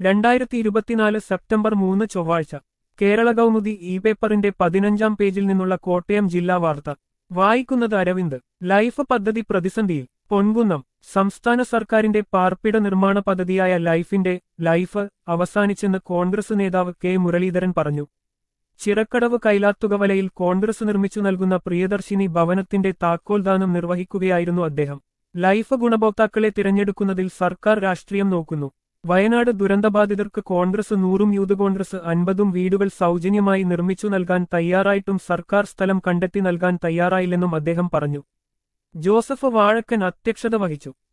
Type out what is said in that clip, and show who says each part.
Speaker 1: രണ്ടായിരത്തി ഇരുപത്തിനാല് സെപ്റ്റംബർ മൂന്ന് ചൊവ്വാഴ്ച കേരള കൗമുദി ഇ പേപ്പറിന്റെ പതിനഞ്ചാം പേജിൽ നിന്നുള്ള കോട്ടയം ജില്ലാ വാർത്ത വായിക്കുന്നത് അരവിന്ദ് ലൈഫ് പദ്ധതി പ്രതിസന്ധിയിൽ പൊൻകുന്നം സംസ്ഥാന സർക്കാരിന്റെ പാർപ്പിട നിർമ്മാണ പദ്ധതിയായ ലൈഫിന്റെ ലൈഫ് അവസാനിച്ചെന്ന് കോൺഗ്രസ് നേതാവ് കെ മുരളീധരൻ പറഞ്ഞു ചിറക്കടവ് കൈലാത്തുകവലയിൽ കോൺഗ്രസ് നിർമ്മിച്ചു നൽകുന്ന പ്രിയദർശിനി ഭവനത്തിന്റെ താക്കോൽദാനം നിർവഹിക്കുകയായിരുന്നു അദ്ദേഹം ലൈഫ് ഗുണഭോക്താക്കളെ തിരഞ്ഞെടുക്കുന്നതിൽ സർക്കാർ രാഷ്ട്രീയം നോക്കുന്നു വയനാട് ദുരന്തബാധിതർക്ക് കോൺഗ്രസ് നൂറും യൂത്ത് കോൺഗ്രസ് അൻപതും വീടുകൾ സൗജന്യമായി നിർമ്മിച്ചു നൽകാൻ തയ്യാറായിട്ടും സർക്കാർ സ്ഥലം കണ്ടെത്തി നൽകാൻ തയ്യാറായില്ലെന്നും അദ്ദേഹം പറഞ്ഞു ജോസഫ് വാഴക്കൻ അധ്യക്ഷത വഹിച്ചു